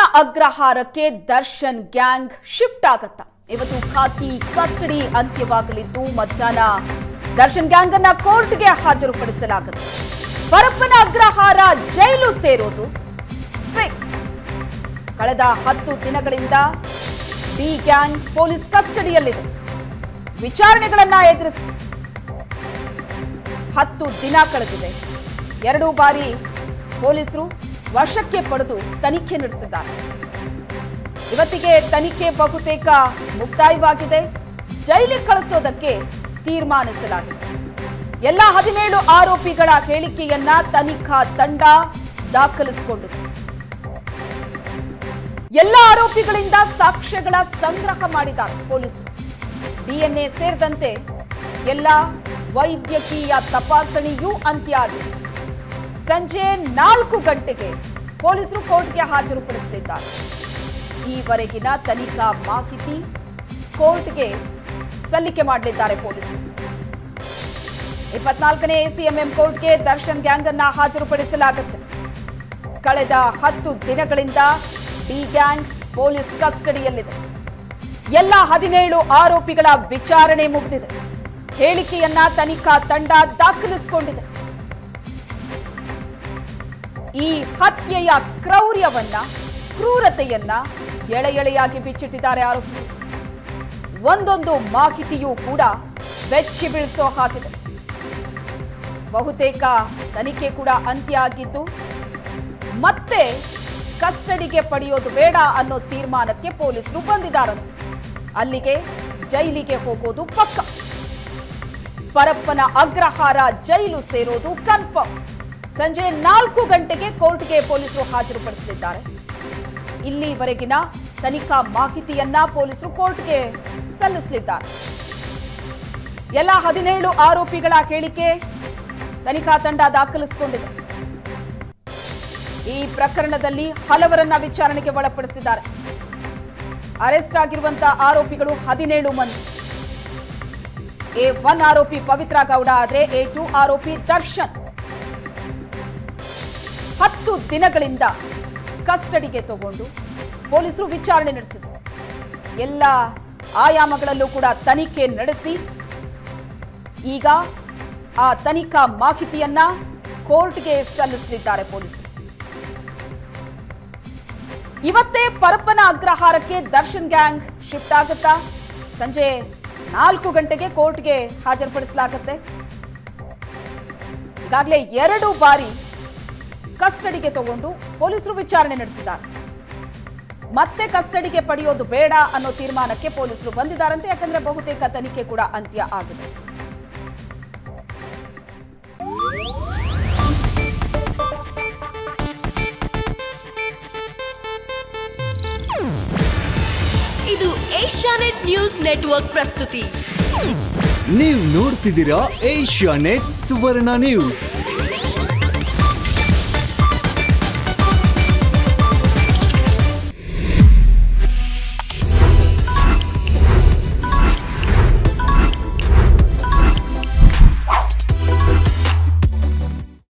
ಅಗ್ರಹಾರಕ್ಕೆ Darshan gang shift ಆಗತ್ತ ಇವತ್ತು ಖಾಕಿ custody ಅಂತ್ಯವಾಗಲಿದ್ದು ಮಧ್ಯಾಹ್ನ ದರ್ಶನ್ ಗ್ಯಾಂಗ್ ಅನ್ನ ಕೋರ್ಟ್ಗೆ ಹಾಜರುಪಡಿಸಲಾಗುತ್ತೆ ಪರಪ್ಪನ ಅಗ್ರಹಾರ ಜೈಲು ಸೇರೋದು ಫಿಕ್ಸ್ ಕಳೆದ ಹತ್ತು ದಿನಗಳಿಂದ ಡಿ ಗ್ಯಾಂಗ್ ಪೊಲೀಸ್ ಕಸ್ಟಡಿಯಲ್ಲಿದೆ ವಿಚಾರಣೆಗಳನ್ನ ಎದುರಿಸಿತು ಹತ್ತು ದಿನ ಕಳೆದಿದೆ ಎರಡು ಬಾರಿ ಪೊಲೀಸರು ವಶಕ್ಕೆ ಪಡೆದು ತನಿಖೆ ನಡೆಸಿದ್ದಾರೆ ಇವತ್ತಿಗೆ ತನಿಖೆ ಬಹುತೇಕ ಮುಕ್ತಾಯವಾಗಿದೆ ಜೈಲಿಗೆ ಕಳಿಸೋದಕ್ಕೆ ತೀರ್ಮಾನಿಸಲಾಗಿದೆ ಎಲ್ಲ ಹದಿನೇಳು ಆರೋಪಿಗಳ ಹೇಳಿಕೆಯನ್ನ ತನಿಖಾ ತಂಡ ದಾಖಲಿಸಿಕೊಂಡಿದೆ ಎಲ್ಲ ಆರೋಪಿಗಳಿಂದ ಸಾಕ್ಷ್ಯಗಳ ಸಂಗ್ರಹ ಮಾಡಿದ್ದಾರೆ ಪೊಲೀಸರು ಡಿಎನ್ಎ ಸೇರಿದಂತೆ ಎಲ್ಲ ವೈದ್ಯಕೀಯ ತಪಾಸಣೆಯೂ ಅಂತ್ಯ ಆಗಿದೆ ಸಂಜೆ ನಾಲ್ಕು ಗಂಟೆಗೆ ಪೊಲೀಸರು ಕೋರ್ಟ್ಗೆ ಹಾಜರುಪಡಿಸಲಿದ್ದಾರೆ ಈವರೆಗಿನ ತನಿಖಾ ಮಾಹಿತಿ ಕೋರ್ಟ್ಗೆ ಸಲ್ಲಿಕೆ ಮಾಡಲಿದ್ದಾರೆ ಪೊಲೀಸರು ಇಪ್ಪತ್ನಾಲ್ಕನೇ ಎಸಿಎಂಎಂ ಕೋರ್ಟ್ಗೆ ದರ್ಶನ್ ಗ್ಯಾಂಗ್ ಅನ್ನ ಹಾಜರುಪಡಿಸಲಾಗುತ್ತೆ ಕಳೆದ ಹತ್ತು ದಿನಗಳಿಂದ ಡಿ ಗ್ಯಾಂಗ್ ಪೊಲೀಸ್ ಕಸ್ಟಡಿಯಲ್ಲಿದೆ ಎಲ್ಲ ಹದಿನೇಳು ಆರೋಪಿಗಳ ವಿಚಾರಣೆ ಮುಗಿದಿದೆ ಹೇಳಿಕೆಯನ್ನ ತನಿಖಾ ತಂಡ ದಾಖಲಿಸಿಕೊಂಡಿದೆ ಈ ಹತ್ಯೆಯ ಕ್ರೌರ್ಯವನ್ನ ಕ್ರೂರತೆಯನ್ನ ಎಳೆ ಎಳೆಯಾಗಿ ಬಿಚ್ಚಿಟ್ಟಿದ್ದಾರೆ ಆರೋಪಿಗಳು ಒಂದೊಂದು ಮಾಹಿತಿಯೂ ಕೂಡ ಬೆಚ್ಚಿ ಬೀಳಿಸೋ ಹಾಕಿದೆ ಬಹುತೇಕ ತನಿಖೆ ಕೂಡ ಅಂತ್ಯ ಆಗಿದ್ದು ಮತ್ತೆ ಕಸ್ಟಡಿಗೆ ಪಡೆಯೋದು ಬೇಡ ಅನ್ನೋ ತೀರ್ಮಾನಕ್ಕೆ ಪೊಲೀಸರು ಬಂದಿದ್ದಾರಂತೆ ಅಲ್ಲಿಗೆ ಜೈಲಿಗೆ ಹೋಗೋದು ಪಕ್ಕ ಪರಪ್ಪನ ಅಗ್ರಹಾರ ಜೈಲು ಸೇರೋದು ಕನ್ಫರ್ಮ್ ಸಂಜೆ ನಾಲ್ಕು ಗಂಟೆಗೆ ಕೋರ್ಟ್ಗೆ ಪೊಲೀಸರು ಹಾಜರುಪಡಿಸಲಿದ್ದಾರೆ ಇಲ್ಲಿವರೆಗಿನ ತನಿಖಾ ಮಾಹಿತಿಯನ್ನ ಪೊಲೀಸರು ಕೋರ್ಟ್ಗೆ ಸಲ್ಲಿಸಲಿದ್ದಾರೆ ಎಲ್ಲ ಹದಿನೇಳು ಆರೋಪಿಗಳ ಹೇಳಿಕೆ ತನಿಖಾ ತಂಡ ದಾಖಲಿಸಿಕೊಂಡಿದೆ ಈ ಪ್ರಕರಣದಲ್ಲಿ ಹಲವರನ್ನ ವಿಚಾರಣೆಗೆ ಒಳಪಡಿಸಿದ್ದಾರೆ ಅರೆಸ್ಟ್ ಆಗಿರುವಂತಹ ಆರೋಪಿಗಳು ಹದಿನೇಳು ಮಂದಿ ಎ ಒನ್ ಆರೋಪಿ ಪವಿತ್ರ ಗೌಡ ಆದ್ರೆ ಎ ಟು ಆರೋಪಿ ದರ್ಶನ್ ಹತ್ತು ದಿನಗಳಿಂದ ಕಸ್ಟಡಿಗೆ ತಗೊಂಡು ಪೊಲೀಸರು ವಿಚಾರಣೆ ನಡೆಸಿದರು ಎಲ್ಲ ಆಯಾಮಗಳಲ್ಲೂ ಕೂಡ ತನಿಖೆ ನಡೆಸಿ ಈಗ ಆ ತನಿಖಾ ಮಾಹಿತಿಯನ್ನ ಕೋರ್ಟ್ಗೆ ಸಲ್ಲಿಸಲಿದ್ದಾರೆ ಪೊಲೀಸರು ಇವತ್ತೇ ಪರಪ್ಪನ ಅಗ್ರಹಾರಕ್ಕೆ ದರ್ಶನ್ ಗ್ಯಾಂಗ್ ಶಿಫ್ಟ್ ಆಗುತ್ತಾ ಸಂಜೆ ನಾಲ್ಕು ಗಂಟೆಗೆ ಕೋರ್ಟ್ಗೆ ಹಾಜರುಪಡಿಸಲಾಗುತ್ತೆ ಈಗಾಗಲೇ ಎರಡು ಬಾರಿ ಕಸ್ಟಡಿಗೆ ತಗೊಂಡು ಪೊಲೀಸರು ವಿಚಾರಣೆ ನಡೆಸಿದ್ದಾರೆ ಮತ್ತೆ ಕಸ್ಟಡಿಗೆ ಪಡೆಯೋದು ಬೇಡ ಅನ್ನೋ ತೀರ್ಮಾನಕ್ಕೆ ಪೊಲೀಸರು ಬಂದಿದ್ದಾರಂತೆ ಯಾಕಂದ್ರೆ ಬಹುತೇಕ ತನಿಖೆ ಕೂಡ ಅಂತ್ಯ ಆಗಿದೆ ಇದು ಏಷ್ಯಾನೆಟ್ ನ್ಯೂಸ್ ನೆಟ್ವರ್ಕ್ ಪ್ರಸ್ತುತಿ ನೀವು ನೋಡ್ತಿದ್ದೀರಾ ಏಷ್ಯಾ ನೆಟ್ ಸುವರ್ಣ ನ್ಯೂಸ್